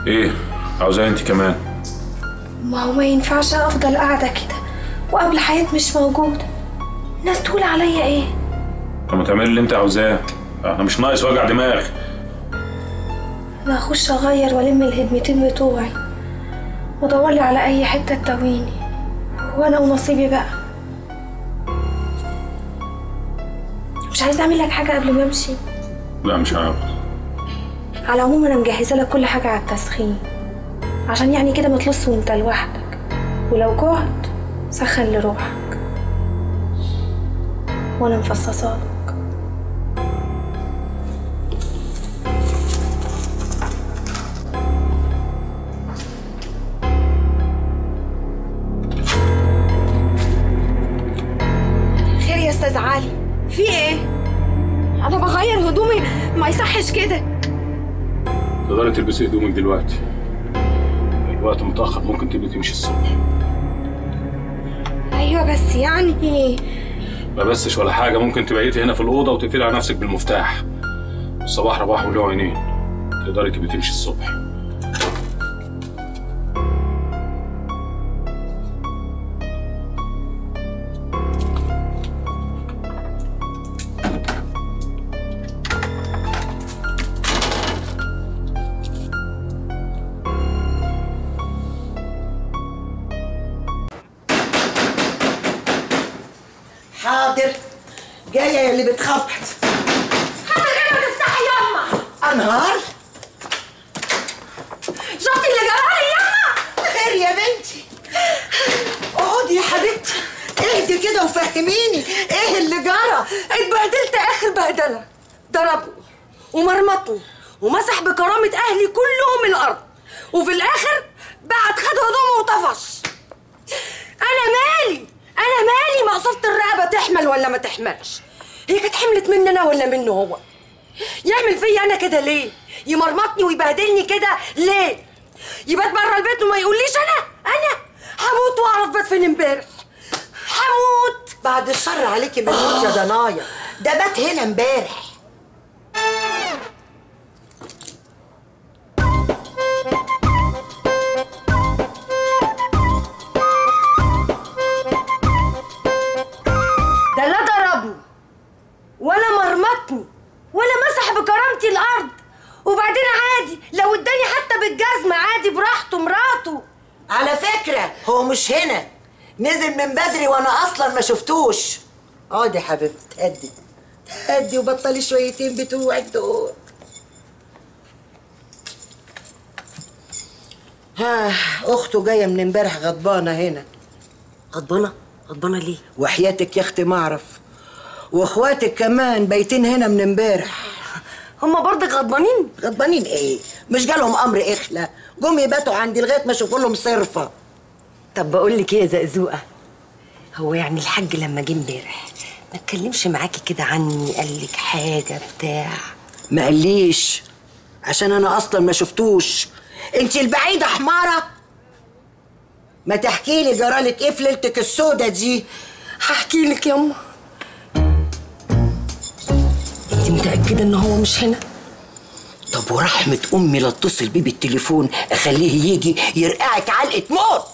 ايه عاوزاه انت كمان ما هو ما ينفعش افضل قاعده كده وقبل حياة مش موجوده الناس تقول عليا ايه طب ما تعملي اللي انت عاوزاه انا مش ناقص وجع دماغ انا اخش اغير والم الهدمتين بتوعي وادور لي على اي حته تداويني وانا ونصيبي بقى مش عايزه اعمل لك حاجه قبل ما امشي لا مش عاوز على العموم انا مجهزه لك كل حاجه على التسخين عشان يعني كده ما تلص وانت لوحدك ولو جعت سخن لروحك وانا مفصصالك خير يا استاذ علي في ايه انا بغير هدومي ما يصحش كده تقدري تلبسي هدومك دلوقتي الوقت متأخر ممكن تبقي تمشي الصبح ايوه بس يعني ما بسش ولا حاجة ممكن تبيتي هنا في الأوضة وتقفلي على نفسك بالمفتاح الصباح رباح وله عينين تقدري تبقي تمشي الصبح حاضر جايه يا اللي بتخبط تفتحي يما انهار شفتي اللي جرالي يما خير يا بنتي اقعدي يا حبيبتي اهدي كده وفهميني ايه اللي جرى اتبهدلت اخر بهدله ضربني ومرمطني ومسح بكرامه اهلي كلهم الارض وفي الاخر بعد خد هدومه وطفش انا مالي انا مالي مقصوفه الرقبه تحمل ولا ما تحملش هي كانت حملت مني انا ولا منه هو يعمل فيا انا كده ليه يمرمطني ويبهدلني كده ليه يبات بره البيت وما يقوليش انا انا هموت واعرف بات فين امبارح هموت بعد الشر عليكي من الموت يا ضنايا ده بات هنا امبارح ده لا ضربني ولا مرمطني ولا مسح بكرامتي الارض وبعدين عادي لو اداني حتى بالجزمه عادي براحته مراته على فكرة هو مش هنا نزل من بدري وانا اصلا ما شفتوش اقعدي يا حبيبتي تهدي تهدي وبطلي شويتين بتوعك دول ها اخته جايه من امبارح غضبانه هنا غضبانه غضبانه ليه وحياتك يا اختي ما اعرف واخواتك كمان بايتين هنا من امبارح هما برضك غضبانين غضبانين ايه مش جالهم امر اخلة جم يباتوا عندي لغايه ما اشوف لهم صرفه طب بقول لك ايه يا زقزوقه هو يعني الحاج لما جه امبارح ما اتكلمش معاكي كده عني قال لك حاجه بتاع ما قاليش عشان انا اصلا ما شفتوش انت البعيده حماره ما تحكي لي جرالك ايه في ليلتك السودة دي هحكي لك ياما انت متاكده ان هو مش هنا طب ورحمه امي لا اتصل بيه بالتليفون اخليه يجي يرقعك علقه موت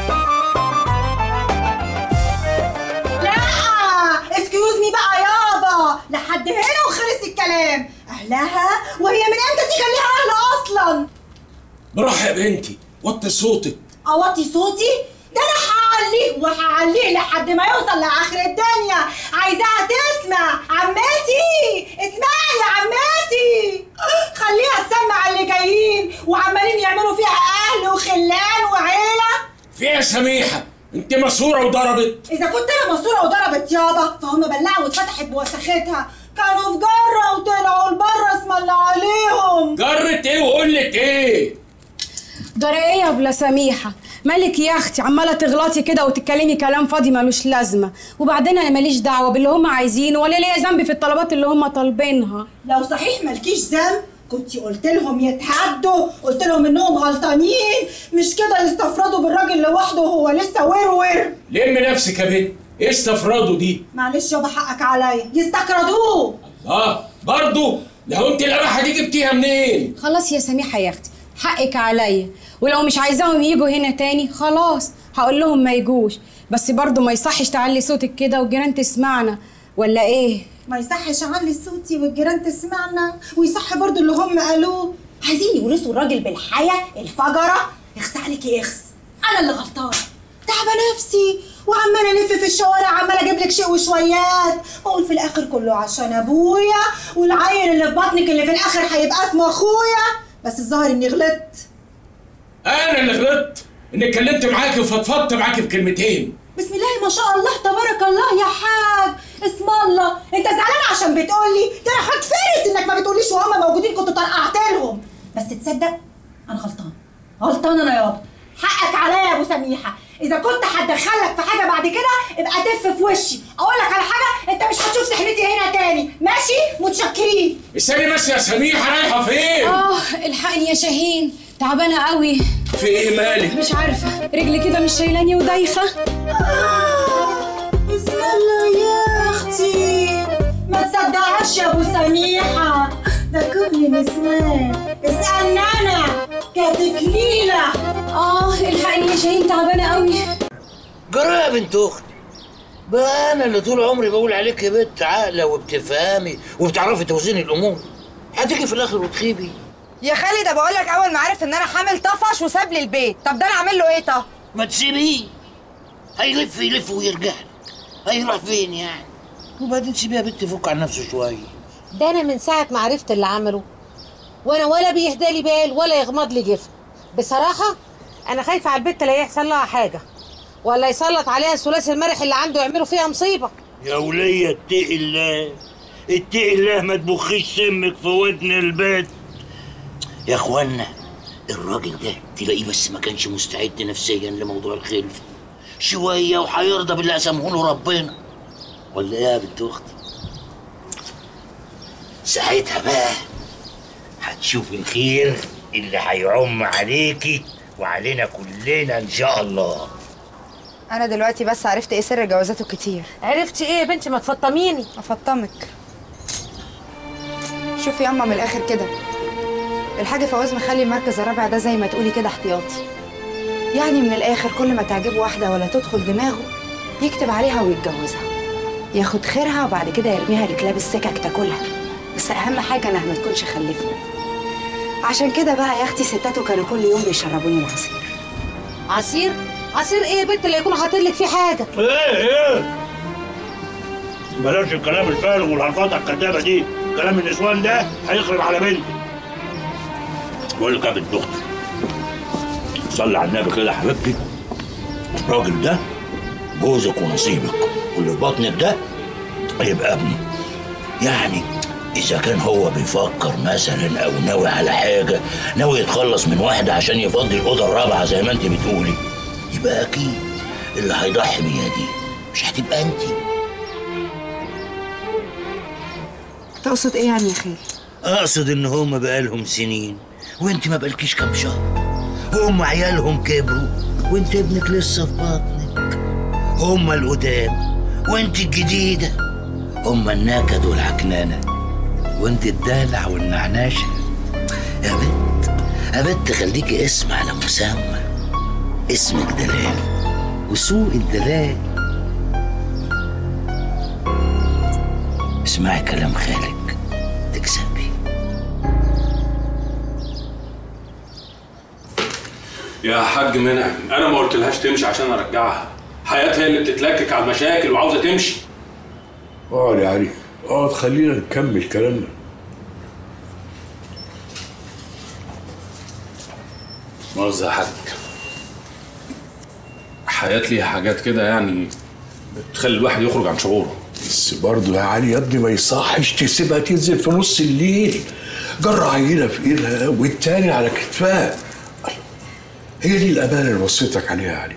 لا اسكيوز مي بقى يابا لحد هنا وخلص الكلام اهلها وهي من امتى تخليها اهل اصلا براحة يا بنتي وطي صوتك اوطي صوتي ده انا هعليه وهعليه لحد ما يوصل لاخر الدنيا عايزاها تسمع عماتي اسمعي يا عماتي خليها تسمع اللي جايين وعمالين يعملوا فيها اهل وخلان وعيله فيها سميحة انت مسورة وضربت إذا كنت أنا مسطورة وضربت يابا فهم بلعوا واتفتحت بوسختها كانوا في جرة وطلعوا لبره اسم الله عليهم جرت ايه وقلت ايه جرى ايه يا بلا سميحه مالك يا اختي عماله تغلطي كده وتتكلمي كلام فاضي ملوش لازمه وبعدين انا ماليش دعوه باللي هم عايزينه ولا ليا ذنب في الطلبات اللي هم طالبينها لو صحيح مالكيش ذنب كنت قلت لهم يتهدوا قلت لهم انهم غلطانين مش كده يستفردوا بالراجل لوحده وهو لسه ورور لم نفسك يا بنت ايه استفراده دي معلش يابا حقك عليا يستكردوه اه برضو لو انت القبحة دي جبتيها منين خلاص يا سميحه يا اختي حقك عليا ولو مش عايزاهم يجوا هنا تاني خلاص هقول لهم ما يجوش بس برضه ما يصحش تعلي صوتك كده والجيران تسمعنا ولا ايه ما يصحش اعلي صوتي والجيران تسمعنا ويصح برضو اللي هم قالوه عايزين يورثوا الراجل بالحياة الفجرة يخس عليكي يخس انا اللي غلطانة تعبة نفسي وعمالة الف في الشوارع عمالة اجيب لك شيء وشويات واقول في الاخر كله عشان ابويا والعيل اللي في بطنك اللي في الاخر هيبقى اسمه اخويا بس الظاهر اني غلطت انا اللي غلطت اني اتكلمت معاكي وفضفضت معاكي بكلمتين بسم الله ما شاء الله تبارك الله يا حاج اسم الله انت زعلان عشان بتقولي ده انا هتفرس انك ما بتقوليش وهم موجودين كنت طرقعت لهم بس تصدق انا غلطان غلطان انا يابا حقك عليا يا ابو سميحه اذا كنت هتدخلك في حاجه بعد كده ابقى تف في وشي اقول لك على حاجه انت مش هتشوف سحنتي هنا تاني ماشي متشكرين استني بس يا سميحه رايحه فين اه الحقني يا شاهين تعبانه قوي في ايه مالك مش عارفه رجلي كده مش شايلاني ودايخه بسم الله يا اختي ما تصدقهاش يا ابو سميحه ده كل نسوان اسالني انا كتكليله اه الحقني يا شاهين تعبانه قوي جرى يا بنت اختي بقى انا اللي طول عمري بقول عليك يا بنت عاقله وبتفهمي وبتعرفي توزيني الامور هتيجي في الاخر وتخيبي يا خالد ده بقول لك اول ما عرف ان انا حامل طفش وساب لي البيت طب ده انا اعمل له ايه طب ما تسيبيه هيلف يلف ويرجع لك هيروح فين يعني وبعدين سيبيها يا بنت يفك عن نفسه شويه ده انا من ساعه ما عرفت اللي عمله وانا ولا بيهدى لي بال ولا يغمض لي جفن بصراحه انا خايفه على البت لا يحصل لها حاجه ولا يسلط عليها الثلاثي المرح اللي عنده يعملوا فيها مصيبه يا ولية اتقي الله اتقي الله ما تبخيش سمك في ودن البيت يا اخوانا الراجل ده تلاقيه بس ما كانش مستعد نفسيا لموضوع الخلفة شوية وهيرضى باللي قسمه له ربنا ولا ايه يا بنت اختي ساعتها بقى هتشوف الخير اللي هيعم عليكي وعلينا كلنا ان شاء الله انا دلوقتي بس عرفت ايه سر جوازاته كتير عرفتي ايه يا بنتي ما تفطميني افطمك شوفي ياما من الاخر كده الحاج فواز مخلي المركز الرابع ده زي ما تقولي كده احتياطي يعني من الاخر كل ما تعجبه واحده ولا تدخل دماغه يكتب عليها ويتجوزها ياخد خيرها وبعد كده يرميها لكلاب السكك تاكلها بس اهم حاجه انها ما تكونش خلفت عشان كده بقى يا اختي ستاته كانوا كل يوم بيشربوني العصير عصير عصير ايه يا بنت اللي يكون حاطط لك فيه حاجه ايه ايه بلاش الكلام الفارغ والهرطات الكدابه دي كلام النسوان ده هيخرب على بنتي بقول لك يا بنت اختي صلي على النبي كده يا حبيبتي الراجل ده جوزك ونصيبك واللي في بطنك ده هيبقى ابني يعني إذا كان هو بيفكر مثلا أو ناوي على حاجة ناوي يتخلص من واحدة عشان يفضي الأوضة الرابعة زي ما أنت بتقولي يبقى أكيد اللي هيضحي بيها دي مش هتبقى أنت تقصد ايه يعني يا خالي أقصد إن هما بقالهم سنين وأنت ما بقالكيش كام شهر وهم عيالهم كبروا وأنت ابنك لسه في بطنك هما القدام وأنت الجديدة هما النكد والعكنانة وأنت الدلع والنعناشة يا بنت يا بنت خليكي اسم على مسمى اسمك دلال وسوق الدلال اسمعي كلام خالك تكسبي يا حاج منعم انا ما قلتلهاش تمشي عشان ارجعها حياتها هي اللي بتتلكك على المشاكل وعاوزه تمشي اقعد يا علي اقعد خلينا نكمل كلامنا مؤاخذة يا حاج حياة ليها حاجات كده يعني بتخلي الواحد يخرج عن شعوره بس برضه يا علي يا ابني ما يصحش تسيبها تنزل في نص الليل جرى عينه في ايدها والتاني على كتفها هي دي الامانه اللي وصيتك عليها يا علي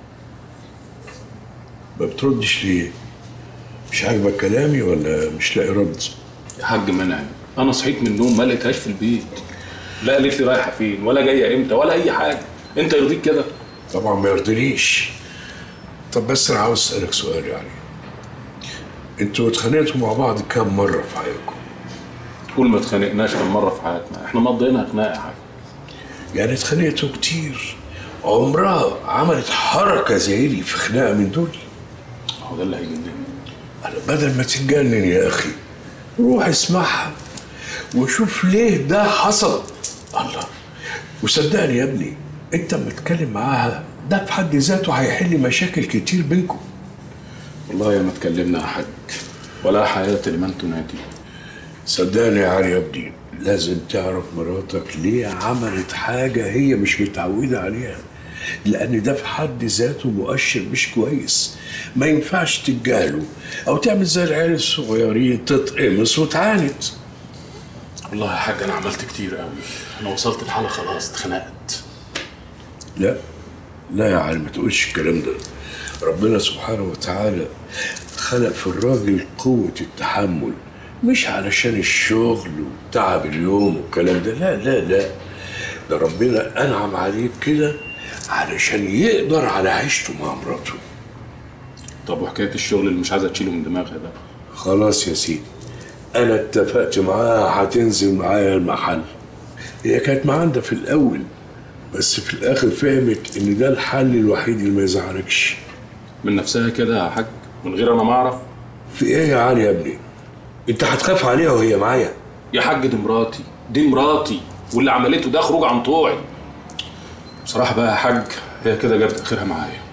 ما بتردش ليه مش عاجبك كلامي ولا مش لاقي رد يا حاج منعم انا صحيت من النوم ما لقيتهاش في البيت لا قالت لي رايحه فين ولا جايه امتى ولا اي حاجه انت يرضيك كده طبعا ما يرضينيش طب بس انا عاوز اسالك سؤال يعني انتوا اتخانقتوا مع بعض كام مره في حياتكم قول ما اتخانقناش كم مره في حياتنا احنا مضينا خناقه يا حاج يعني اتخانقتوا كتير عمرها عملت حركة زي دي في خناقة من دول هو ده اللي هيجنني أنا بدل ما تتجنن يا أخي روح اسمعها وشوف ليه ده حصل الله وصدقني يا ابني انت لما تتكلم معاها ده في حد ذاته هيحل مشاكل كتير بينكم والله يا ما اتكلمنا يا حاج ولا حياة لمن تنادي صدقني يا علي يا ابني لازم تعرف مراتك ليه عملت حاجة هي مش متعودة عليها لأن ده في حد ذاته مؤشر مش كويس ما ينفعش تتجاهله أو تعمل زي العيال الصغيرين تتقمص وتعاند والله يا حاج انا عملت كتير قوي انا وصلت لحالة خلاص اتخنقت لا لا يا علي ما تقولش الكلام ده ربنا سبحانه وتعالى خلق في الراجل قوة التحمل مش علشان الشغل وتعب اليوم والكلام ده لا لا لا ده ربنا أنعم عليه كده علشان يقدر على عيشته مع مراته طب وحكاية الشغل اللي مش عايزة تشيله من دماغها ده خلاص يا سيدي أنا اتفقت معاها هتنزل معايا المحل هي كانت معانا في الأول بس في الآخر فهمت إن ده الحل الوحيد اللي ما يزعلكش من نفسها كده يا حاج من غير انا ما اعرف في إيه يا علي يا ابني؟ أنت هتخاف عليها وهي معايا يا حاج دي مراتي دي مراتي واللي عملته ده خروج عن طوعي بصراحة بقى يا حاج هي كده جابت اخرها معايا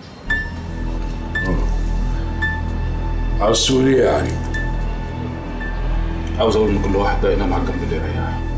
عاوز تقول إيه يا علي؟ عاوز اقول ان كل واحد بقى ينام على الجنب اللي يريحه